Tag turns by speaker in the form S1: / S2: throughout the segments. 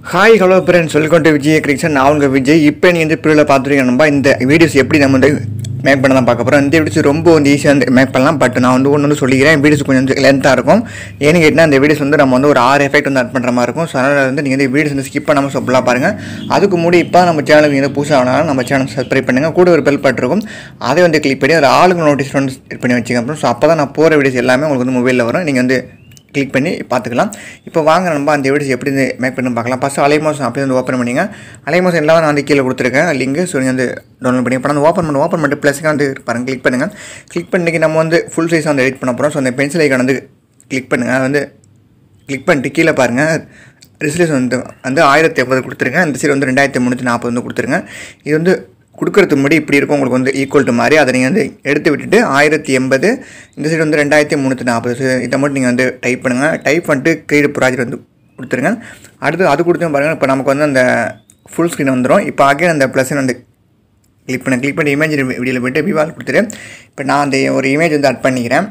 S1: hi hello friends welcome to Vijay creation நான் உங்கள் விஜய் இப்போ நீ வந்து பிரிவில் பார்த்துருக்கீங்க நம்ம இந்த வீடியோஸ் எப்படி நம்ம வந்து மேக் பண்ண தான் பார்க்க போகிறோம் இந்த வீடியோஸ் ரொம்ப வந்து ஈஸியாக வந்து மேக் பண்ணலாம் பட் நான் வந்து ஒன்று வந்து சொல்லிக்கிறேன் வீடியோஸ் கொஞ்சம் வந்து லென்த்தாக இருக்கும் ஏன்னு கேட்டால் இந்த வீடியோஸ் வந்து நம்ம வந்து ஒரு ஆறு எஃபெக்ட் வந்து ஆட் பண்ணுற மாதிரி இருக்கும் ஸோ அதனால் வந்து நீங்கள் வந்து வீடியோஸ் வந்து ஸ்கிப் பண்ணாமல் சொல்லலாம் பாருங்கள் அதுக்கு முன்னாடி இப்போ நம்ம சேனலுக்கு வந்து புதுசாக ஆனாலும் நம்ம சேனல் சப்ஸ்கிரைப் பண்ணுங்கள் கூட ஒரு பெல் பட்டிருக்கும் அதை வந்து கிளிக் பண்ணி அதில் ஆளுங்க நோட்டீஸ் வந்து செட் பண்ணி வச்சுக்க அப்புறம் ஸோ அப்போ தான் நான் போகிற வீடியோஸ் எல்லாமே உங்களுக்கு வந்து மொபைலில் வரும் நீங்கள் வந்து கிளிக் பண்ணி பார்த்துக்கலாம் இப்போ வாங்க நம்ம அந்த வீடியோஸ் எப்படி வந்து மேக் பண்ணி பார்க்கலாம் ஃபஸ்ட்டு அலைமோசம் அப்படியே வந்து ஓப்பன் பண்ணிங்க அலைமோசம் எல்லாம் நான் வந்து கீழே கொடுத்துருக்கேன் லிங்க் ஸோ நீங்கள் வந்து டவுன்லோட் பண்ணி இப்போ வந்து ஓப்பன் பண்ணி ஓப்பன் பண்ணிட்டு ப்ளஸ்க்கு வந்து பாருங்கள் கிளிக் பண்ணுங்கள் கிளிக் பண்ணிக்கு நம்ம வந்து ஃபுல் சைஸ் வந்து எடிட் பண்ண போகிறோம் ஸோ அந்த பென்சில் ஐக்கான் வந்து கிளிக் பண்ணுங்கள் அது வந்து கிளிக் பண்ணிட்டு கீழே பாருங்கள் ரிசல்யூஷன் வந்து வந்து ஆயிரத்தி ஐம்பது கொடுத்துருங்க இந்த சைடு வந்து ரெண்டாயிரத்தி முந்நூற்றி நாற்பது வந்து கொடுத்துருங்க இது வந்து கொடுக்கறதுக்கு முன்னாடி இப்படி இருக்கும் உங்களுக்கு வந்து ஈக்குவல் டு மாதிரி அதை நீங்கள் வந்து எடுத்து விட்டுட்டு ஆயிரத்தி எண்பது இந்த சைடு வந்து ரெண்டாயிரத்தி முந்நூற்றி நாற்பது ஸோ இதை மட்டும் நீங்கள் வந்து டைப் பண்ணுங்கள் டைப் பண்ணிட்டு கிரியேட் ப்ராஜெக்ட் வந்து கொடுத்துருங்க அடுத்து அது கொடுத்து பாருங்கள் இப்போ நமக்கு வந்து அந்த ஃபுல் ஸ்க்ரீன் வந்துடும் இப்போ அகைன் அந்த ப்ளஸ் வந்து கிளிக் பண்ண கிளிக் பண்ணி இமேஜ் வீடியோவில் போய்ட்டு விவால் கொடுத்துட்டு இப்போ நான் அந்த ஒரு இமேஜ் வந்து அட் பண்ணிக்கிறேன்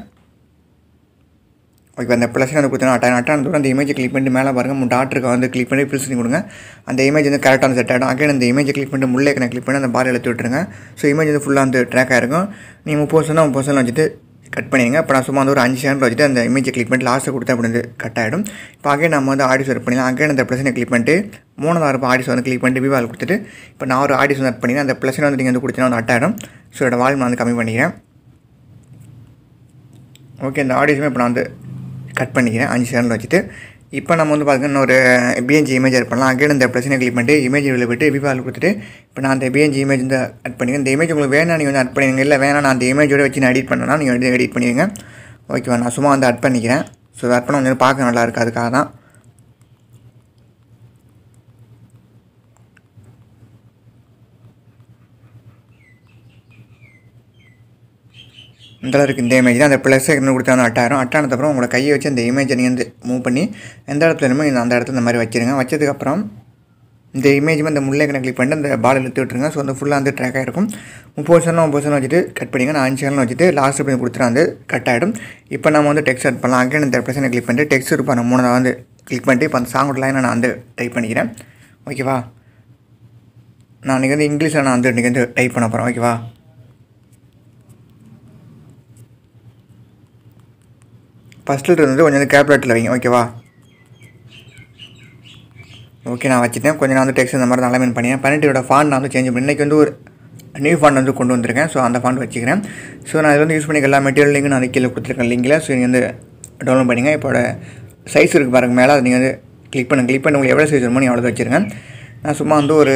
S1: ஓகே அந்த ப்ளஸ் வந்து கொடுத்தா அட்டான் அட்டான் தூரம் அந்த இமேஜை கிளிக் பண்ணிட்டு மேலே பாருங்கள் மூணு டாக்டருக்கு வந்து கிளிக் பண்ணி ஃபில்ஸ் பண்ணி கொடுங்க அந்த இமேஜ் வந்து கரெக்டான செட் ஆகிடும் அகைன் அந்த இமேஜை கிளிக் பண்ணிட்டு முள்ளே கிளிக் பண்ணி அந்த பார் எழுத்து விட்டுருங்க ஸோ இமேஜ் வந்து ஃபுல்லாக வந்து ட்ராக் ஆகிருக்கும் நீங்கள் முப்பது சொன்னால் முப்பது சொன்னால் வச்சுட்டு கட் பண்ணிடுங்க இப்போ நான் சும்மா வந்து ஒரு அஞ்சு செகண்ட் வச்சுட்டு அந்த இமேஜை கிளிக் பண்ணிட்டு லாஸ்ட்டு கொடுத்தா அப்படி வந்து கட் ஆகிடும் இப்போ அகைன் நம்ம வந்து ஆடியோ செட் பண்ணிடலாம் அகைன் அந்த ப்ளஸனை கிளிக் பண்ணிட்டு மூணாவது இப்போ ஆடியோ வந்து கிளிக் பண்ணிட்டு விவால் கொடுத்துட்டு இப்போ நான் ஒரு ஆடியோ வந்து அட் பண்ணிக்கிறேன் அந்த ப்ளஸனை வந்து நீங்கள் வந்து கொடுத்தீங்கன்னா வந்து அட் ஆகிடும் ஸோ இதோட வால்யூம் நான் வந்து கம்மி பண்ணிக்கிறேன் ஓகே இந்த ஆடியோஸுமே இப்போ நான் வந்து கட் பண்ணிக்கிறேன் அஞ்சு செகண்டில் வச்சுட்டு இப்போ நம்ம வந்து பார்த்தீங்கன்னா ஒரு பிஎன்ஜி இமேஜ் ஆட் பண்ணலாம் அகைன் இந்த பிரச்சனை கிளிக் பண்ணிட்டு இமேஜ் வெளியில் போய்ட்டு விவால் கொடுத்துட்டு இப்போ நான் அந்த பிஎன்ஜி இமேஜ் வந்து அட் பண்ணிக்கிறேன் இந்த இமேஜ் உங்களுக்கு வேணா நீங்கள் வந்து அட் பண்ணிடுங்க இல்லை வேணா நான் அந்த இமேஜோட வச்சு நான் எடிட் பண்ணனா நீங்கள் வந்து எடிட் பண்ணிடுங்க ஓகேவா நான் சும்மா வந்து அட் பண்ணிக்கிறேன் ஸோ அட் பண்ண கொஞ்சம் பார்க்க நல்லா இருக்குது அதுக்காக தான் இந்த இருக்குது இந்த இமேஜ் தான் அந்த ப்ளஸ் இன்னும் கொடுத்தா வந்து அட்டாயிரம் அட்டானதுக்கப்புறம் உங்களோட கையை வச்சு அந்த இமேஜை நீங்கள் வந்து மூவ் பண்ணி எந்த இடத்துல வேணுமோ நீங்கள் அந்த இடத்துல இந்த மாதிரி வச்சுருங்க வச்சதுக்கப்புறம் இந்த இமேஜுமே இந்த முல்லை கணக்கு கிளிக் பண்ணிட்டு அந்த பால் இழுத்து விட்டுருங்க ஸோ அந்த ஃபுல்லாக வந்து ட்ராக் ஆகிருக்கும் முப்பது செகண்ட் முப்பது செகண்ட் வச்சுட்டு கட் பண்ணிங்க நான் அஞ்சு செகண்ட் வச்சுட்டு லாஸ்ட் அப்படி கொடுத்துட்டு வந்து கட் ஆகிடும் இப்போ நம்ம வந்து டெக்ஸ்ட் ஆட் பண்ணலாம் அகைன் இந்த பிரச்சனை கிளிக் பண்ணிட்டு டெக்ஸ்ட் இருப்பா நான் மூணாவது வந்து கிளிக் பண்ணிட்டு இப்போ அந்த சாங்கோட லைனை நான் வந்து டைப் பண்ணிக்கிறேன் ஓகேவா நான் இன்றைக்கி வந்து இங்கிலீஷில் நான் வந்து இன்றைக்கி வந்து டைப் பண்ண போகிறேன் ஓகேவா ஃபஸ்ட்டில் இருந்து கொஞ்சம் வந்து கேப்லெட்டில் வைங்க ஓகேவா ஓகே நான் வச்சுட்டேன் கொஞ்சம் நான் வந்து டெக்ஸ்ட் இந்த மாதிரி தான் அலைமெண்ட் பண்ணியேன் பண்ணிட்டு இதோட ஃபாண்ட் நான் வந்து சேஞ்ச் பண்ணி இன்றைக்கி வந்து ஒரு நியூ ஃபாண்ட் வந்து கொண்டு வந்திருக்கேன் ஸோ அந்த ஃபாண்ட் வச்சுக்கிறேன் ஸோ நான் இதில் வந்து யூஸ் பண்ணிக்க எல்லா மெட்டீரியல் லிங்கும் நான் கீழே கொடுத்துருக்கேன் லிங்கில் ஸோ நீங்கள் வந்து டவுன்லோட் பண்ணிங்க இப்போட சைஸ் இருக்குது பாருங்கள் மேலே அதை நீங்கள் வந்து கிளிக் பண்ணுங்கள் கிளிக் பண்ணி உங்களுக்கு எவ்வளோ சைஸ் வேணுமோ நீங்கள் அவ்வளோ வச்சுருங்க நான் சும்மா வந்து ஒரு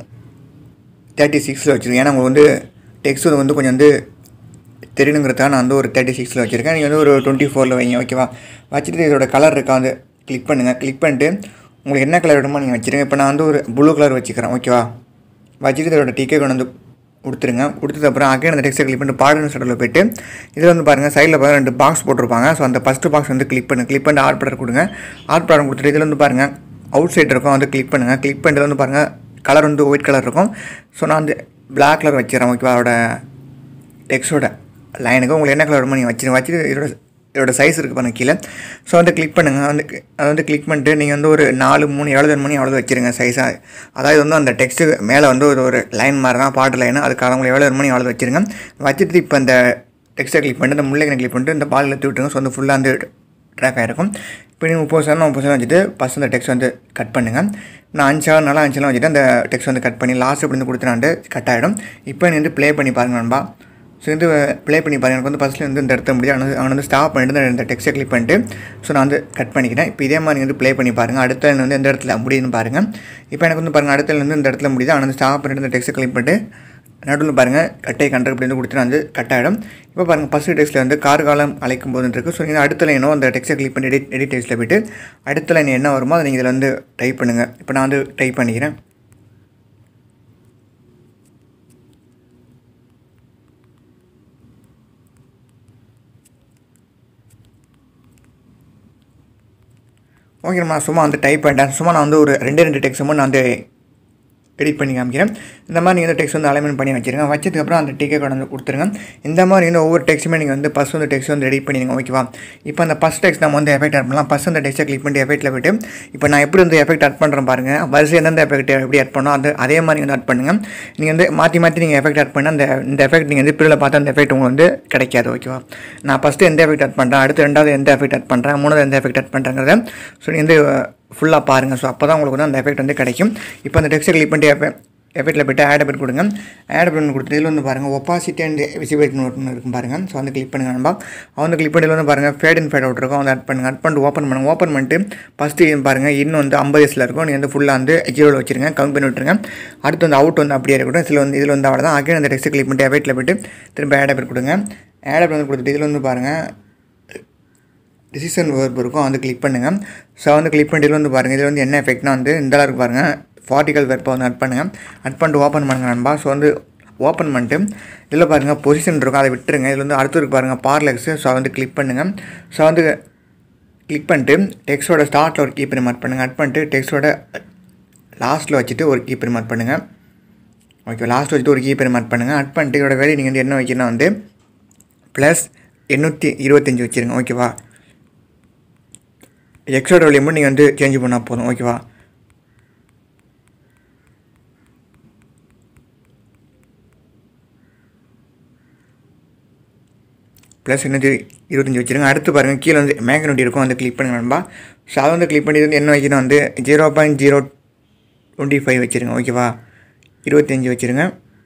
S1: தேர்ட்டி சிக்ஸில் வச்சுருக்கேன் ஏன்னா உங்களுக்கு வந்து டெக்ஸ்ட் வந்து கொஞ்சம் வந்து தெரியணுங்கிறதுக்காக நான் வந்து ஒரு தேர்ட்டி சிக்ஸில் வச்சுருக்கேன் நீங்கள் வந்து ஒரு டுவெண்ட்டி ஃபோரில் வைங்க ஓகேவா வச்சுட்டு இதோட கலர் இருக்கா வந்து கிளிக் பண்ணுங்கள் கிளிக் பண்ணிட்டு உங்களுக்கு என்ன கலர் வேணுமோ நீங்கள் வச்சுருங்க இப்போ நான் வந்து ஒரு ப்ளூ கலர் வச்சுக்கிறேன் ஓகேவா வச்சுட்டு இதோட டிக்கே கொண்டு வந்து கொடுத்துருங்க கொடுத்ததுக்கப்புறம் அகைன் அந்த டெக்ஸ்ட்டை கிளிக் பண்ணிட்டு பாடல் சட்டில் போய்ட்டு இதில் வந்து பாருங்கள் சைடில் பாருங்கள் ரெண்டு பாக்ஸ் போட்டிருப்பாங்க ஸோ அந்த ஃபஸ்ட்டு பாக்ஸ் வந்து கிளிக் பண்ணு கிளிக் பண்ணிட்டு ஆர்ட் படம் கொடுங்க ஆர்ட் படம் கொடுத்துட்டு இதில் வந்து பாருங்கள் அவுட் சைடு இருக்கும் வந்து கிளிக் பண்ணுங்கள் கிளிக் பண்ணிட்டு வந்து பாருங்கள் கலர் வந்து ஒயிட் கலர் இருக்கும் ஸோ நான் வந்து பிளாக் கலர் வச்சுக்கிறேன் ஓகேவா அதோட டெக்ஸ்டோட லைனுக்கு உங்களுக்கு என்ன கலர் வேணுமோ நீங்கள் வச்சுருங்க வச்சுட்டு இதோட இதோட சைஸ் இருக்குது பாருங்க கீழே ஸோ வந்து கிளிக் பண்ணுங்கள் வந்து அதை வந்து கிளிக் பண்ணிட்டு நீங்கள் வந்து ஒரு நாலு மூணு எவ்வளோ மணி எவ்வளோ வச்சுருங்க சைஸாக அதாவது வந்து அந்த டெக்ஸ்ட்டு மேலே வந்து ஒரு ஒரு லைன் மாதிரி தான் பாட்டு லைனு அதுக்காக உங்களுக்கு எவ்வளோ மணி எவ்வளோ வச்சுருங்க வச்சுட்டு இப்போ இந்த டெக்ஸ்ட்டை கிளிக் பண்ணிட்டு இந்த முல்லைக்கனை கிளிக் பண்ணிட்டு இந்த பால் எடுத்து விட்டுருங்க ஸோ வந்து ஃபுல்லாக வந்து ட்ராக் ஆகிருக்கும் இப்போ நீங்கள் முப்பது செகண்ட் முப்பது செகண்ட் வச்சுட்டு ஃபஸ்ட் அந்த டெக்ஸ்ட் வந்து கட் பண்ணுங்கள் நான் அஞ்சு செகண்ட் நல்லா அஞ்சு செகண்ட் வச்சுட்டு அந்த டெக்ஸ்ட் வந்து கட் பண்ணி லாஸ்ட் இப்படி வந்து கொடுத்துட்டு கட் ஆகிடும் இப்போ நீ வந்து ப்ளே பண்ணி பாருங்கள் நண்பா ஸோ வந்து ப்ளே பண்ணி பாருங்க எனக்கு வந்து ஃபஸ்ட்டில் வந்து இந்த இடத்த முடியும் அவன் அவன் வந்து ஸ்டாப் பண்ணிட்டு இந்த டெக்ஸ்ட்டை கிளிக் பண்ணிட்டு ஸோ நான் வந்து கட் பண்ணிக்கிறேன் இப்போ இதே மாதிரி வந்து ப்ளே பண்ணி பாருங்கள் அடுத்த வந்து எந்த இடத்துல முடியுதுன்னு பாருங்கள் இப்போ எனக்கு வந்து பாருங்கள் அடுத்த வந்து இந்த இடத்துல முடியுது அவன் வந்து ஸ்டாப் பண்ணிட்டு இந்த டெக்ஸ்ட்டை கிளிக் பண்ணிட்டு நடுவில் பாருங்கள் கட்டை கண்டக்ட் அப்படின்னு கொடுத்துட்டு வந்து கட் ஆகிடும் இப்போ பாருங்கள் ஃபஸ்ட்டு டெக்ஸ்ட்டில் வந்து கார் காலம் அழைக்கும் போது இருக்குது ஸோ நீங்கள் அடுத்த லைனோ அந்த டெக்ஸ்ட்டை கிளிக் பண்ணி எடிட் எடிட் டெக்ஸ்ட்டில் போய்ட்டு அடுத்த லைன் என்ன வருமோ அதை நீங்கள் இதில் வந்து டைப் பண்ணுங்கள் இப்போ நான் வந்து டைப் பண்ணிக்கிறேன் ஓகே நான் சும்மா வந்து டைப் பண்ணிட்டேன் சும்மா நான் வந்து ஒரு ரெண்டு ரெண்டு டெக்ஸ்ட் நான் வந்து எடிட் பண்ணி காமிக்கிறேன் இந்த மாதிரி நீங்கள் வந்து டெக்ஸ்ட் வந்து அலைன்மெண்ட் பண்ணி வச்சிருங்க வச்சதுக்கப்புறம் அந்த டிக்கே கொண்டு வந்து கொடுத்துருங்க இந்த மாதிரி வந்து ஒவ்வொரு டெக்ஸ்ட்டுமே நீங்கள் வந்து ஃபஸ்ட் வந்து டெக்ஸ்ட் வந்து எடிட் பண்ணிடுங்க ஓகேவா இப்போ அந்த ஃபஸ்ட் டெக்ஸ்ட் நம்ம வந்து எஃபெக்ட் ஆட் பண்ணலாம் ஃபஸ்ட் அந்த டெக்ஸ்ட்டை கிளிக் பண்ணி எஃபெக்ட்டில் போய்ட்டு இப்போ நான் எப்படி வந்து எஃபெக்ட் ஆட் பண்ணுறேன் பாருங்கள் வரிசை எந்தெந்த எஃபெக்ட் எப்படி ஆட் பண்ணோம் அது அதே மாதிரி வந்து ஆட் பண்ணுங்கள் நீங்கள் வந்து மாற்றி மாற்றி நீங்கள் எஃபெக்ட் ஆட் பண்ணால் அந்த இந்த எஃபெக்ட் நீங்கள் வந்து பிரிவில் பார்த்து அந்த எஃபெக்ட் உங்களுக்கு வந்து கிடைக்காது ஓகேவா நான் ஃபஸ்ட்டு எந்த எஃபெக்ட் ஆட் பண்ணுறேன் அடுத்து ரெண்டாவது எந்த எஃபெக்ட் ஆட் பண்ணுறேன் மூணாவது எந்த எஃபெக்ட் ஆட் பண்ணுறேங்கிறத ஸோ நீங்கள் வந்து ஃபுல்லாக பாருங்கள் ஸோ அப்போ தான் உங்களுக்கு வந்து அந்த எஃபெக்ட் வந்து கிடைக்கும் இப்போ அந்த டெக்ஸ்ட்டை கிளிக் பண்ணி எஃபெக்ட் எஃபெக்ட்டில் போய்ட்டு ஆட் பண்ணி கொடுங்க ஆட் பண்ணி கொடுத்து இதில் வந்து பாருங்கள் ஒப்பாசிட்டி அண்ட் விசிபிலிட்டி ஒன்று இருக்கும் பாருங்கள் ஸோ வந்து கிளிக் பண்ணுங்கள் நண்பா வந்து கிளிக் பண்ணி வந்து பாருங்கள் ஃபேட் இன் ஃபேட் அவுட் இருக்கும் வந்து ஆட் பண்ணுங்கள் ஆட் பண்ணிட்டு ஓப்பன் பண்ணுங்கள் ஓப்பன் பண்ணிட்டு ஃபஸ்ட்டு பாருங்கள் இன்னும் வந்து ஐம்பது வயசில் இருக்கும் நீங்கள் வந்து ஃபுல்லாக வந்து ஜீரோவில் வச்சுருங்க கம்மி பண்ணி விட்டுருங்க அடுத்து வந்து அவுட் வந்து அப்படியே இருக்கட்டும் இதில் வந்து இதில் வந்து அவ்வளோ தான் அகைன் அந்த டெக்ஸ்ட் கிளிக் பண்ணிட்டு எஃபெக்ட்டில் போய்ட்டு திரும்ப ஆட் பண்ணி கொடுங்க ஆட் பண்ணி கொடுத்துட்டு இதில் வந்து பாருங்கள் டிசிஷன் வேர்ப் இருக்கும் வந்து கிளிக் பண்ணுங்கள் ஸோ வந்து கிளிக் பண்ணிட்டு வந்து பாருங்கள் இதில் வந்து என்ன எஃபெக்ட்னா வந்து இந்த அளவுக்கு பாருங்கள் ஃபார்ட்டிக்கல் வெர்ப்பை வந்து அட் பண்ணுங்கள் அட் பண்ணிட்டு ஓப்பன் பண்ணுங்கள் நண்பா ஸோ வந்து ஓப்பன் பண்ணிட்டு இதில் பாருங்கள் பொசிஷன் இருக்கும் அதை விட்டுருங்க இதில் வந்து அடுத்து இருக்கு பாருங்கள் பார்லெக்ஸு ஸோ வந்து கிளிக் பண்ணுங்கள் ஸோ வந்து கிளிக் பண்ணிட்டு டெக்ஸ்ட்டோட ஸ்டார்ட்டில் ஒரு கீப்பர் மார்க் பண்ணுங்கள் அட் பண்ணிட்டு டெக்ஸ்ட்டோட லாஸ்ட்டில் வச்சுட்டு ஒரு கீப்பர் மார்க் பண்ணுங்கள் ஓகே லாஸ்ட் வச்சுட்டு ஒரு கீப்பர் மார்க் பண்ணுங்கள் அட் பண்ணிட்டு இதோட வேலையை நீங்கள் வந்து என்ன வைக்கணும்னா வந்து ப்ளஸ் எண்ணூற்றி இருபத்தஞ்சி வச்சுருங்க ஓகேவா எக்ஸோட வேல்யூ மட்டும் நீங்கள் வந்து சேஞ்ச் பண்ணால் போதும் ஓகேவா ப்ளஸ் என்னது இருபத்தஞ்சி வச்சுருங்க அடுத்து பாருங்கள் கீழே வந்து மேக்னோட்டி இருக்கும் வந்து கிளிக் பண்ணுங்க நண்பா ஸோ அதை வந்து கிளிக் பண்ணி வந்து என்ன வைக்கணும் வந்து zero point zero twenty five வச்சுருங்க ஓகேவா இருபத்தஞ்சி வச்சுருங்க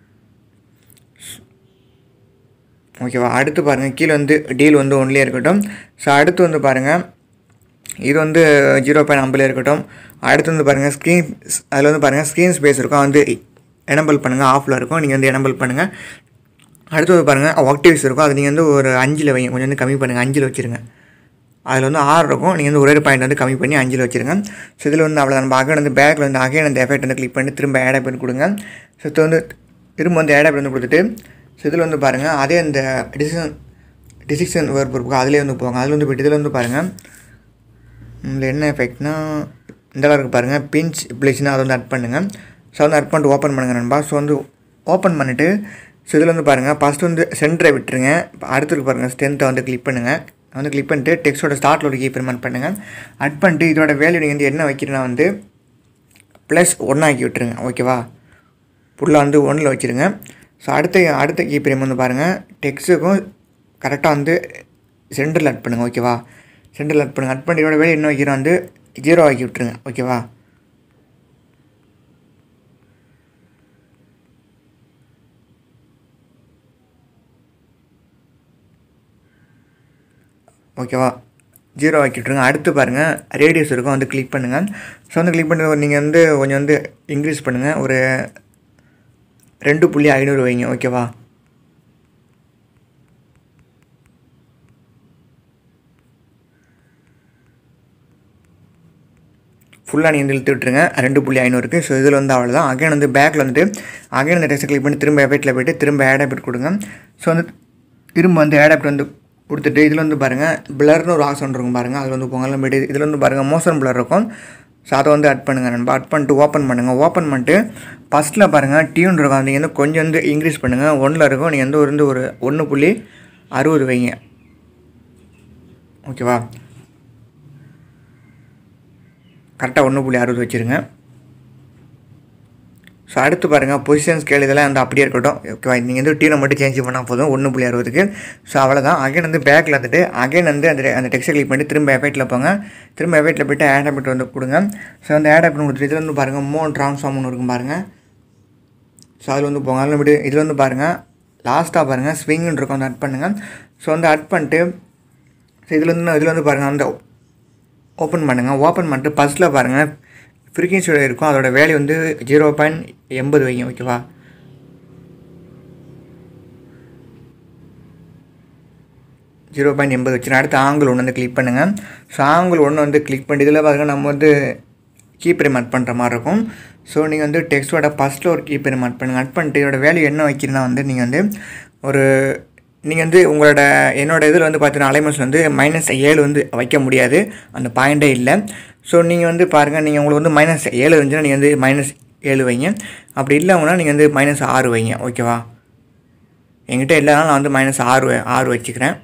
S1: ஓகேவா அடுத்து பாருங்கள் கீழே வந்து டீல் வந்து ஒன்லேயே இருக்கட்டும் ஸோ அடுத்து வந்து பாருங்கள் இது வந்து ஜீரோ பாயிண்ட் ஐம்பதுல இருக்கட்டும் அடுத்து வந்து பாருங்கள் ஸ்க்ரீன் அதில் வந்து பாருங்கள் ஸ்க்ரீன் ஸ்பேஸ் இருக்கும் வந்து எனபிள் பண்ணுங்கள் ஆஃபில் இருக்கும் நீங்கள் வந்து எனபிள் பண்ணுங்கள் அடுத்து வந்து பாருங்கள் ஆக்டிவ்ஸ் இருக்கும் அது நீங்கள் வந்து ஒரு அஞ்சில் வைங்க கொஞ்சம் வந்து கம்மி பண்ணுங்கள் அஞ்சில் வச்சுருங்க அதில் வந்து ஆறு இருக்கும் நீங்கள் வந்து ஒரே பாயிண்ட் வந்து கம்மி பண்ணி அஞ்சில் வச்சுருங்க ஸோ இதில் வந்து அவ்வளோ நம்ம அகைன் வந்து பேக்கில் வந்து அகைன் அந்த எஃபெக்ட் வந்து கிளிக் பண்ணி திரும்ப ஆட் பண்ணி கொடுங்க ஸோ இது வந்து திரும்ப வந்து ஆட் வந்து கொடுத்துட்டு ஸோ இதில் வந்து பாருங்கள் அதே அந்த டிசிஷன் டிசிஷன் ஒர்க் இருக்கும் அதிலே வந்து போங்க அதில் வந்து போய்ட்டு இதில் வந்து பாருங்கள் இதில் என்ன எஃபெக்ட்னா இந்த அளவுக்கு பாருங்கள் பிஞ்ச் பிளேஸ்னா அதை வந்து அட் பண்ணுங்கள் ஸோ வந்து அட் பண்ணிட்டு ஓப்பன் பண்ணுங்கள் நண்பா ஸோ வந்து ஓப்பன் பண்ணிவிட்டு ஸோ இதில் வந்து பாருங்கள் ஃபஸ்ட்டு வந்து சென்டரை விட்டுருங்க அடுத்து பாருங்கள் ஸ்ட்ரென்த்தை வந்து கிளிக் பண்ணுங்கள் வந்து கிளிக் பண்ணிட்டு டெக்ஸ்ட்டோட ஸ்டார்ட்டில் ஒரு கீப்பர்மெண்ட் பண்ணுங்கள் அட் பண்ணிட்டு இதோட வேல்யூ நீங்கள் வந்து என்ன வைக்கிறேன்னா வந்து ப்ளஸ் ஒன்றாக்கி விட்டுருங்க ஓகேவா ஃபுல்லாக வந்து ஒன்றில் வச்சுருங்க ஸோ அடுத்த அடுத்த கீப்பரையும் வந்து பாருங்கள் டெக்ஸ்ட்டுக்கும் கரெக்டாக வந்து சென்டரில் அட் பண்ணுங்கள் ஓகேவா சென்டரில் அட் பண்ணுங்கள் அட் பண்ணி இதோட வேலை என்ன வைக்கிறோம் வந்து ஜீரோ ஆக்கி விட்ருங்க ஓகேவா ஓகேவா ஜீரோ ஆக்கி விட்ருங்க அடுத்து பாருங்கள் ரேடியஸ் இருக்கும் வந்து கிளிக் பண்ணுங்கள் ஸோ வந்து கிளிக் பண்ணி நீங்கள் வந்து கொஞ்சம் வந்து இன்க்ரீஸ் பண்ணுங்கள் ஒரு ரெண்டு புள்ளி ஐநூறு வைங்க ஓகேவா ஃபுல்லாக நீங்கள் வந்து இழுத்து விட்டுருங்க ரெண்டு புள்ளி ஐநூறுக்கு ஸோ இதில் வந்து அவ்வளோதான் அகைன் வந்து பேக்கில் வந்துட்டு அகைன் அந்த டெக்ஸ்ட் கிளிக் பண்ணி திரும்ப எஃபெக்ட்டில் போய்ட்டு திரும்ப ஆட் ஆப்பிட் கொடுங்க ஸோ வந்து திரும்ப வந்து ஆட் ஆப்பிட் வந்து கொடுத்துட்டு இதில் வந்து பாருங்கள் பிளர்னு ஒரு ஆப்ஷன் இருக்கும் பாருங்கள் அதில் வந்து பொங்கல் போய்ட்டு இதில் வந்து பாருங்கள் மோஷன் பிளர் இருக்கும் ஸோ அதை வந்து அட் பண்ணுங்கள் நண்பா அட் பண்ணிட்டு ஓப்பன் பண்ணுங்கள் ஓப்பன் பண்ணிட்டு ஃபஸ்ட்டில் பாருங்கள் டியூன் இருக்கும் நீங்கள் வந்து கொஞ்சம் வந்து இன்க்ரீஸ் பண்ணுங்கள் ஒன்றில் இருக்கும் நீங்கள் வந்து ஒரு வந்து ஒரு ஒன்று புள்ளி அறுபது வைங்க ஓகேவா கரெக்டாக ஒன்று புள்ளி அறுபது வச்சுருங்க ஸோ அடுத்து பாருங்கள் பொசிஷன் ஸ்கேல் இதெல்லாம் வந்து அப்படியே இருக்கட்டும் ஓகேவா நீங்கள் வந்து டீனை மட்டும் சேஞ்ச் பண்ணால் போதும் ஒன்று புள்ளி அறுபதுக்கு ஸோ அவ்வளோதான் அகைன் வந்து பேக்கில் வந்துட்டு அகைன் வந்து அந்த அந்த டெக்ஸ்ட்டை கிளிக் பண்ணி திரும்ப எஃபெக்ட்டில் போங்க திரும்ப எஃபெக்ட்டில் போய்ட்டு ஆட் ஆப்பிட் வந்து கொடுங்க ஸோ வந்து ஆட் ஆப்பிட் கொடுத்துட்டு இதில் வந்து பாருங்கள் மோன் ட்ரான்ஸ்ஃபார்ம்னு இருக்கும் பாருங்கள் ஸோ அதில் வந்து போங்க அதில் விட்டு இதில் வந்து பாருங்கள் லாஸ்ட்டாக பாருங்கள் ஸ்விங்னு இருக்கும் வந்து அட் பண்ணுங்கள் ஸோ வந்து அட் பண்ணிட்டு ஸோ இதில் வந்து இதில் வந்து பாருங்கள் அந்த ஓப்பன் பண்ணுங்கள் ஓப்பன் பண்ணிட்டு ஃபஸ்ட்டில் பாருங்கள் ஃப்ரீக்வன்சியோட இருக்கும் அதோட வேல்யூ வந்து ஜீரோ பாயிண்ட் எண்பது வைங்க ஓகேவா ஜீரோ பாயிண்ட் எண்பது வச்சுருங்க அடுத்து ஆங்கிள் ஒன்று வந்து கிளிக் பண்ணுங்கள் ஸோ ஆங்கிள் ஒன்று வந்து கிளிக் பண்ணி இதில் பாருங்கள் நம்ம வந்து கீப்பரை அட் பண்ணுற மாதிரி இருக்கும் ஸோ நீங்கள் வந்து டெக்ஸ்ட்டோட ஃபஸ்ட்டில் ஒரு கீப்பரை அட் பண்ணுங்கள் அட் பண்ணிட்டு இதோட வேல்யூ என்ன வைக்கிறீங்கன்னா வந்து நீங்கள் வந்து ஒரு நீங்கள் வந்து உங்களோட என்னோட இதில் வந்து பார்த்தீங்கன்னா அலைமன்ஸ் வந்து மைனஸ் ஏழு வந்து வைக்க முடியாது அந்த பாயிண்ட்டே இல்லை ஸோ நீங்கள் வந்து பாருங்கள் நீங்கள் உங்களுக்கு வந்து மைனஸ் ஏழு இருந்துச்சுன்னா நீங்கள் வந்து மைனஸ் ஏழு வைங்க அப்படி இல்லைங்கன்னா நீங்கள் வந்து மைனஸ் ஆறு வைங்க ஓகேவா என்கிட்ட இல்லைனாலும் நான் வந்து மைனஸ் ஆறு வ- ஆறு வச்சுக்கிறேன்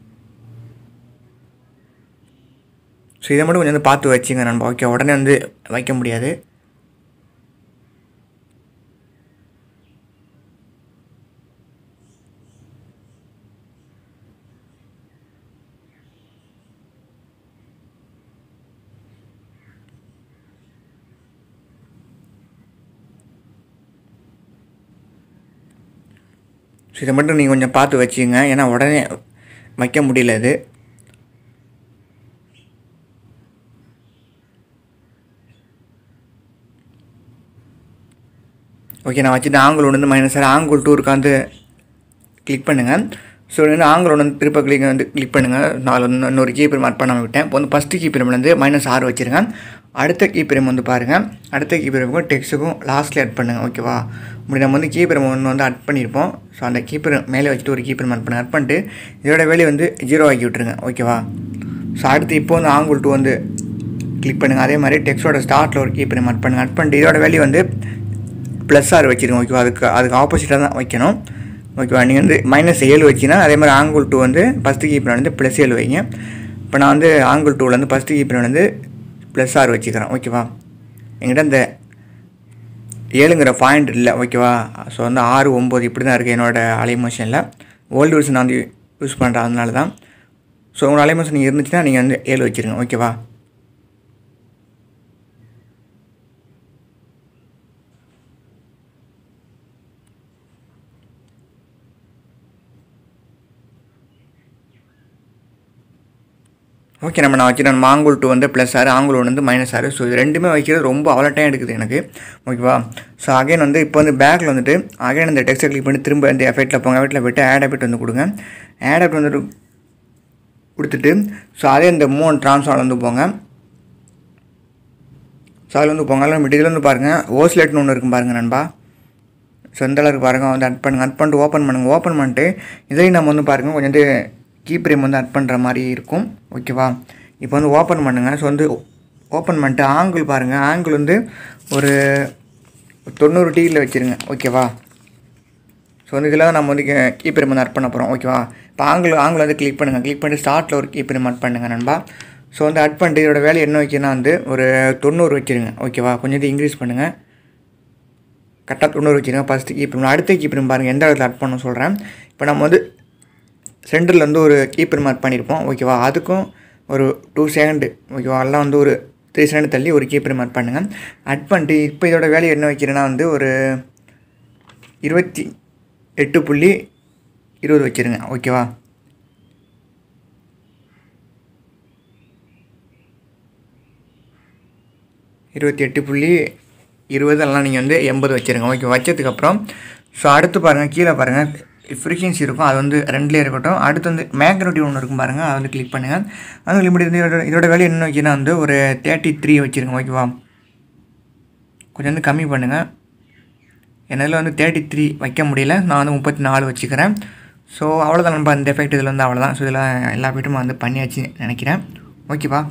S1: ஸோ இதை மட்டும் கொஞ்சம் வந்து பார்த்து வச்சுங்க நண்பா ஓகே உடனே வந்து வைக்க முடியாது ஸோ இதை மட்டும் நீங்கள் கொஞ்சம் பார்த்து வச்சுங்க ஏன்னா உடனே வைக்க முடியல இது ஓகே நான் வச்சுட்டு ஆங்கிள் ஒன்று வந்து மைனஸ் ஆர் ஆங்கிள் டூ உட்காந்து கிளிக் பண்ணுங்கள் ஸோ வந்து ஆங்கிள் ஒன்று திருப்ப கிளிக் வந்து கிளிக் பண்ணுங்கள் நான் வந்து இன்னொரு கீ பிரேம் மார்க் பண்ணாமல் விட்டேன் இப்போ வந்து ஃபஸ்ட்டு கீ பிரேம் வந்து மைனஸ் ஆறு வச்சுருங்க அடுத்த கீ பிரேம் வந்து பாருங்கள் அடுத்த கீ பிரேமுக்கும் டெக்ஸ்ட்டுக்கும் லாஸ்ட்டில் ஆட் பண்ணுங்கள் ஓகேவா இப்படி நம்ம வந்து கீ பிரேம் ஒன்று வந்து ஆட் பண்ணியிருப்போம் ஸோ அந்த கீ பிரேம் மேலே வச்சுட்டு ஒரு கீ பிரேம் ஆட் பண்ணுங்க ஆட் பண்ணிட்டு இதோட வேலையை வந்து ஜீரோ ஆக்கி விட்ருங்க ஓகேவா ஸோ அடுத்து இப்போ வந்து ஆங்கிள் டூ வந்து கிளிக் பண்ணுங்கள் அதே மாதிரி டெக்ஸ்டோட ஸ்டார்ட்டில் ஒரு கீ பிரேம் ஆட் பண்ணுங்கள் ஆட் பண்ணிட்டு இதோட வேல்யூ வந்து ப்ளஸ் ஆர் வச்சுருங்க ஓகேவா அதுக்கு அதுக்கு ஆப்போசிட்டாக தான் வைக்கணும் ஓகேவா நீங்கள் வந்து மைனஸ் ஏழு வச்சிங்கன்னா அதே மாதிரி ஆங்கிள் டூ வந்து ஃபஸ்ட்டு கீப்பர் வந்து ப்ளஸ் ஏழு வைங்க இப்போ நான் வந்து ஆங்கிள் டூவில் வந்து ஃபஸ்ட்டு கீப்பர் வந்து ப்ளஸ் ஆறு வச்சுக்கிறேன் ஓகேவா என்கிட்ட இந்த ஏழுங்கிற பாயிண்ட் இல்லை ஓகேவா ஸோ வந்து ஆறு ஒம்பது இப்படி தான் இருக்குது என்னோடய அலைமோஷனில் ஓல்டு வெர்ஷன் நான் வந்து யூஸ் பண்ணுறேன் அதனால தான் ஸோ உங்கள் அலைமோஷன் இருந்துச்சுன்னா நீங்கள் வந்து ஏழு வச்சுருங்க ஓகேவா ஓகே நம்ம நான் வச்சுட்டேன் மாங்குள் டூ வந்து ப்ளஸ் ஆறு ஆங்குள் ஒன்று வந்து மைனஸ் ஆறு ஸோ இது ரெண்டுமே வைக்கிறது ரொம்ப அவ்வளோ டைம் எடுக்குது எனக்கு ஓகேவா ஸோ அகைன் வந்து இப்போ வந்து பேக்கில் வந்துட்டு அகைன் இந்த டெக்ஸ்ட்டை கிளிக் பண்ணி திரும்ப இந்த எஃபெக்ட்டில் போங்க எஃபெக்ட்டில் போய்ட்டு ஆட் எஃபெக்ட் வந்து கொடுங்க ஆட் எஃபெக்ட் வந்துட்டு கொடுத்துட்டு ஸோ அதே இந்த மூணு ட்ரான்ஸ்ஃபார்ம் வந்து போங்க ஸோ அதில் வந்து போங்க அதில் இதில் வந்து பாருங்கள் ஓஸ்லேட்னு ஒன்று இருக்கும் பாருங்கள் நண்பா ஸோ இந்த அளவுக்கு பாருங்கள் வந்து அட் பண்ணுங்கள் அட் பண்ணிட்டு ஓப்பன் பண்ணுங்கள் ஓப்பன் பண்ணிட்டு இதையும் நம்ம வந்து பாருங்கள் கொஞ்சம் வந்து கீ பிரேம் வந்து அட் பண்ணுற மாதிரி இருக்கும் ஓகேவா இப்போ வந்து ஓப்பன் பண்ணுங்கள் ஸோ வந்து ஓப்பன் பண்ணிட்டு ஆங்கிள் பாருங்கள் ஆங்கிள் வந்து ஒரு தொண்ணூறு டிகிரியில் வச்சுருங்க ஓகேவா ஸோ வந்து இதில் தான் நம்ம வந்து கீ பிரேம் வந்து அட் பண்ண போகிறோம் ஓகேவா இப்போ ஆங்கிள் ஆங்கிள் வந்து கிளிக் பண்ணுங்கள் கிளிக் பண்ணிட்டு ஸ்டார்ட்டில் ஒரு கீ பிரேம் அட் பண்ணுங்கள் நண்பா ஸோ வந்து அட் பண்ணிட்டு இதோட வேலை என்ன வைக்கணும்னா வந்து ஒரு தொண்ணூறு வச்சுருங்க ஓகேவா கொஞ்சம் இது இன்க்ரீஸ் பண்ணுங்கள் கரெக்டாக தொண்ணூறு வச்சுருங்க ஃபஸ்ட்டு கீப்பர் அடுத்த கீப்பர் பாருங்கள் எந்த இடத்துல அட் பண்ண சொல்கிறேன் இப்போ நம்ம வந்து சென்டரில் வந்து ஒரு கீப்பர் மார்க் பண்ணியிருப்போம் ஓகேவா அதுக்கும் ஒரு டூ செகண்டு ஓகேவா எல்லாம் வந்து ஒரு த்ரீ செகண்ட் தள்ளி ஒரு கீப்பர் மார்க் பண்ணுங்கள் அட் பண்ணிட்டு இப்போ இதோட வேலையை என்ன வைக்கிறேன்னா வந்து ஒரு இருபத்தி எட்டு புள்ளி இருபது வச்சுருங்க ஓகேவா இருபத்தி எட்டு புள்ளி இருபது எல்லாம் நீங்கள் வந்து எண்பது வச்சுருங்க ஓகே வச்சதுக்கப்புறம் ஸோ அடுத்து பாருங்கள் கீழே பாருங்கள் ஃப்ரீக்வன்சி இருக்கும் அது வந்து ரெண்டுலேயே இருக்கட்டும் அடுத்து வந்து மேக்னட்டி ஒன்று இருக்கும் பாருங்கள் அதை வந்து கிளிக் பண்ணுங்கள் அது இப்படி வந்து இதோட இதோட வேலை என்ன வைக்கணும் வந்து ஒரு தேர்ட்டி த்ரீ வச்சுருங்க ஓகேவா கொஞ்சம் வந்து கம்மி பண்ணுங்கள் என்னால் வந்து தேர்ட்டி த்ரீ வைக்க முடியல நான் வந்து முப்பத்தி நாலு வச்சுக்கிறேன் ஸோ அவ்வளோதான் நம்ம இந்த எஃபெக்ட் இதில் வந்து அவ்வளோதான் ஸோ இதில் எல்லா ஃபீட்டும் வந்து பண்ணியாச்சு நினைக்கிறேன் ஓகேவா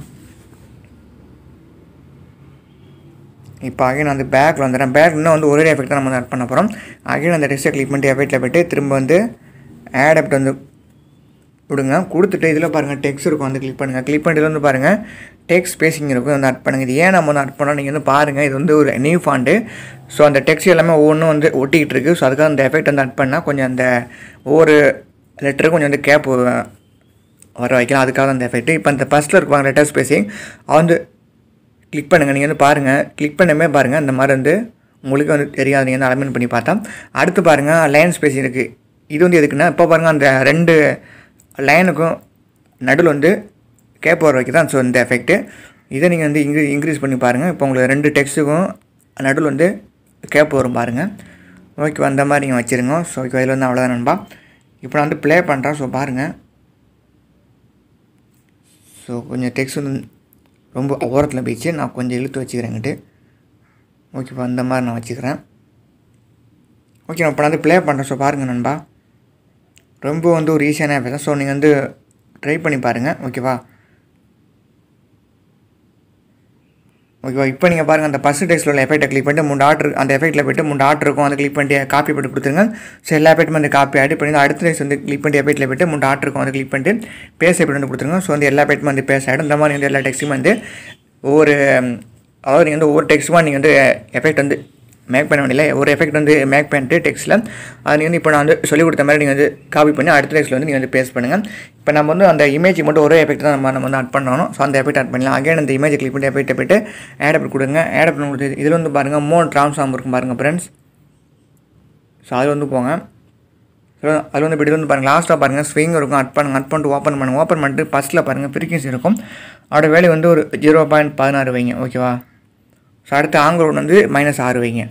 S1: இப்போ அகைன் வந்து பேக்கில் வந்துடுறேன் பேக் இன்னும் வந்து ஒரே எஃபெக்ட் தான் நம்ம வந்து ஆட் பண்ண போகிறோம் அகைன் அந்த டெஸ்ட்டை கிளிக் பண்ணிட்டு எஃபெக்ட்டில் போய்ட்டு திரும்ப வந்து ஆட் எஃபெக்ட் வந்து கொடுங்க கொடுத்துட்டு இதில் பாருங்கள் டெக்ஸ்ட் இருக்கும் வந்து கிளிக் பண்ணுங்கள் கிளிக் பண்ணிட்டு வந்து பாருங்கள் டெக்ஸ்ட் ஸ்பேசிங் இருக்கும் வந்து ஆட் பண்ணுங்கள் இது ஏன் நம்ம வந்து ஆட் பண்ணோம் நீங்கள் வந்து பாருங்கள் இது வந்து ஒரு நியூ ஃபாண்டு ஸோ அந்த டெக்ஸ்ட் எல்லாமே ஒவ்வொன்றும் வந்து ஒட்டிக்கிட்டு இருக்குது ஸோ அதுக்காக அந்த எஃபெக்ட் வந்து ஆட் பண்ணால் கொஞ்சம் அந்த ஒவ்வொரு லெட்டருக்கு கொஞ்சம் வந்து கேப் வர வைக்கலாம் அதுக்காக அந்த எஃபெக்ட் இப்போ அந்த ஃபஸ்ட்டில் இருப்பாங்க லெட்டர் ஸ்பேசிங் வந்து கிளிக் பண்ணுங்கள் நீங்கள் வந்து பாருங்கள் கிளிக் பண்ணமே பாருங்கள் இந்த மாதிரி வந்து உங்களுக்கு வந்து தெரியாது நீங்கள் வந்து அலைன்மெண்ட் பண்ணி பார்த்தா அடுத்து பாருங்கள் லைன் ஸ்பேஸ் இருக்குது இது வந்து எதுக்குன்னா இப்போ பாருங்கள் அந்த ரெண்டு லைனுக்கும் நடுவில் வந்து கேப் வர வைக்க தான் ஸோ இந்த எஃபெக்ட்டு இதை நீங்கள் வந்து இன்க்ரீ இன்க்ரீஸ் பண்ணி பாருங்கள் இப்போ உங்களுக்கு ரெண்டு டெக்ஸ்ட்டுக்கும் நடுவில் வந்து கேப் வரும் பாருங்கள் ஓகே அந்த மாதிரி நீங்கள் வச்சுருங்க ஸோ ஓகே இதில் வந்து அவ்வளோதான் நண்பா இப்போ நான் வந்து ப்ளே பண்ணுறேன் ஸோ பாருங்கள் ஸோ கொஞ்சம் டெக்ஸ்ட் வந்து ரொம்ப ஓரத்தில் போயிடுச்சு நான் கொஞ்சம் இழுத்து வச்சுக்கிறேங்கிட்டு ஓகேப்பா இந்த மாதிரி நான் வச்சுக்கிறேன் ஓகே நான் இப்போ நான் வந்து ப்ளே பண்ணுறேன் ஸோ பாருங்கள் நண்பா ரொம்ப வந்து ஒரு ஈஸியான ஆப் தான் ஸோ நீங்கள் வந்து ட்ரை பண்ணி பாருங்கள் ஓகேவா ஓகேவா இப்போ நீங்கள் பாருங்கள் அந்த ஃபஸ்ட் டெக்ஸ்ட்டில் உள்ள எஃபெக்ட்டை கிளிக் பண்ணிட்டு மூணு ஆர்டர் அந்த எஃபெக்ட்டில் போய்ட்டு மூணு ஆர்டர் இருக்கும் அதை கிளிக் பண்ணிட்டு காப்பி பண்ணி கொடுத்துருங்க ஸோ எல்லா எஃபெக்ட்டும் வந்து காப்பி ஆகிட்டு இப்போ வந்து அடுத்த டெக்ஸ்ட் வந்து கிளிக் பண்ணிட்டு எஃபெக்ட்டில் போய்ட்டு மூணு ஆர்டர் இருக்கும் அதை கிளிக் பண்ணிட்டு பேஸ் எஃபெக்ட் வந்து கொடுத்துருங்க ஸோ வந்து எல்லா எஃபெக்ட்டும் வந்து பேஸ் ஆகிடும் இந்த மாதிரி வந்து எல்லா டெக்ஸ்ட்டும் வந்து ஒவ்வொரு அதாவது நீங்கள் வந்து ஒவ்வொரு டெக்ஸ்ட்டுமா நீங்கள் வந்து எஃபெக்ட் வந்து மேக் பண்ண வேண்டியல ஒரு எஃபெக்ட் வந்து மேக் பண்ணிட்டு டெக்ஸ்ட்டில் அது நீங்கள் வந்து இப்போ நான் வந்து சொல்லிக் கொடுத்த மாதிரி நீங்கள் வந்து காப்பி பண்ணி அடுத்த டெக்ஸ்ட்டில் வந்து நீங்கள் வந்து பேஸ்ட் பண்ணுங்கள் இப்போ நம்ம வந்து அந்த இமேஜ் மட்டும் ஒரே எஃபெக்ட் தான் நம்ம நம்ம வந்து ஆட் பண்ணணும் ஸோ அந்த எஃபெக்ட் ஆட் பண்ணலாம் அகைன் அந்த இமேஜ் கிளிக் பண்ணி எஃபெக்ட் போய்ட்டு ஆட் அப்படி கொடுங்க ஆட் பண்ணி கொடுத்து இதில் வந்து பாருங்கள் மோன் ட்ரான்ஸ்ஃபார்ம் இருக்கும் பாருங்கள் ஃப்ரெண்ட்ஸ் ஸோ அது வந்து போங்க ஸோ அது வந்து இப்படி வந்து பாருங்கள் லாஸ்ட்டாக பாருங்கள் ஸ்விங் இருக்கும் அட் பண்ணுங்க அட் பண்ணிட்டு ஓப்பன் பண்ணுங்கள் ஓப்பன் பண்ணிட்டு ஃபஸ்ட்டில் பாருங்கள் ஃப்ரீக்வன்சி இருக்கும் அதோட வேல்யூ வந்து ஒரு ஜீரோ பாயிண்ட் பதினாறு வைங்க ஓகேவா ஸோ அடுத்து ஆங்கிள் வந்து மைனஸ் ஆறு வைங்க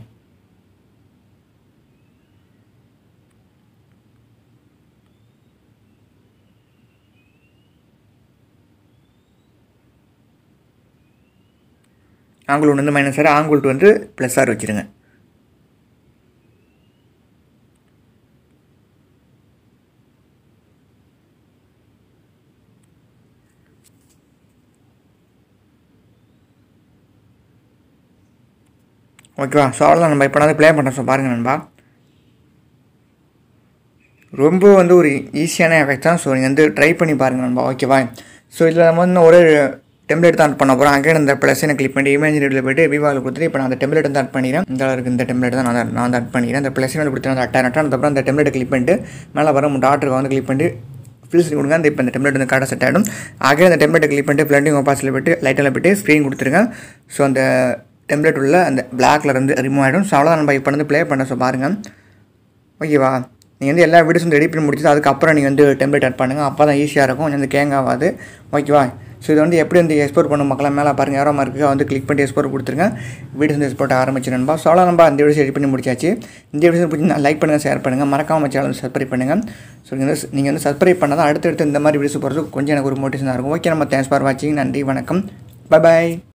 S1: ஆங்கிள் ஒன்று வந்து மைனஸ் ஆறு ஆங்கிள் டூ வந்து ப்ளஸ் ஆறு வச்சுருங்க ஓகேவா ஸோ அவ்வளோதான் நம்ம இப்போ வந்து ப்ளே பண்ணுறோம் ஸோ பாருங்கள் நண்பா ரொம்ப வந்து ஒரு ஈஸியான எஃபெக்ட் தான் ஸோ நீங்கள் வந்து ட்ரை பண்ணி பாருங்கள் நண்பா ஓகேவா ஸோ இதில் நம்ம வந்து ஒரு டெம்ப்ளேட் தான் ஆட் பண்ண போகிறோம் அங்கே இந்த ப்ளஸ்ஸை கிளிக் பண்ணி இமேஜ் ரெடியில் போய்ட்டு விவாவில் கொடுத்துட்டு இப்போ நான் அந்த டெம்ப்ளேட் வந்து ஆட் பண்ணிடுறேன் இந்த அளவுக்கு இந்த டெம்ப்ளேட் தான் நான் நான் வந்து ஆட் பண்ணிடுறேன் அந்த ப்ளஸ் வந்து கொடுத்து அந்த அட்டை அப்புறம் அந்த டெம்ப்ளேட் கிளிக் பண்ணிட்டு மேலே வர டாட்டருக்கு வந்து கிளிக் பண்ணிட்டு ஃபில்ஸ் கொடுங்க அந்த இப்போ இந்த டெம்ப்ளேட் வந்து கரெக்டாக செட் ஆகிடும் ஆகவே அந்த டெம்ப்ளேட்டை கிளிக் பண்ணிட்டு பிளண்டிங் ஒப்பாஸில் போய்ட்டு லைட்டில் போய்ட்டு ஸ்க்ரீன் கொடுத்துருங்க ஸோ அந்த டெம்ப்ளேட் உள்ள அந்த பிளாக் கலர் வந்து ரிமூவ் ஆகிடும் ஸோ அவ்வளோதான் நம்ம இப்போ வந்து ப்ளே பண்ண ஸோ பாருங்கள் ஓகேவா நீங்கள் வந்து எல்லா வீடியோஸ் வந்து ரெடி பண்ணி முடிச்சுட்டு அதுக்கப்புறம் நீங்கள் வந்து டெம்ப்ளேட் ஆட் பண்ணுங்கள் அப்போ தான் ஈஸியாக இருக்கும் கொஞ்சம் வந்து கேங் ஆகாது ஓகேவா ஸோ இது வந்து எப்படி வந்து எக்ஸ்போர்ட் பண்ண மக்களாக மேலே பாருங்கள் யாரோ மார்க்கு வந்து கிளிக் பண்ணி எக்ஸ்போர்ட் கொடுத்துருங்க வீடியோஸ் வந்து எக்ஸ்போர்ட் ஆரம்பிச்சு நண்பா ஸோ அவ்வளோ நம்ம அந்த வீடியோஸ் எடிட் பண்ணி முடிச்சாச்சு இந்த வீடியோஸ் பிடிச்சி லைக் பண்ணுங்கள் ஷேர் பண்ணுங்கள் மறக்காமல் சேனல் சப்ஸ்கிரைப் பண்ணுங்கள் ஸோ நீங்கள் வந்து நீங்கள் வந்து சப்ஸ்கிரைப் பண்ணால் தான் அடுத்தடுத்து இந்த மாதிரி வீடியோஸ் போகிறதுக்கு கொஞ்சம் எனக்கு ஒரு மோட்டிவேஷனாக இருக்கும் ஓகே நம்ம தேங்க்ஸ் ஃபார் வாட்சிங் நன்றி வணக்கம் பை பாய்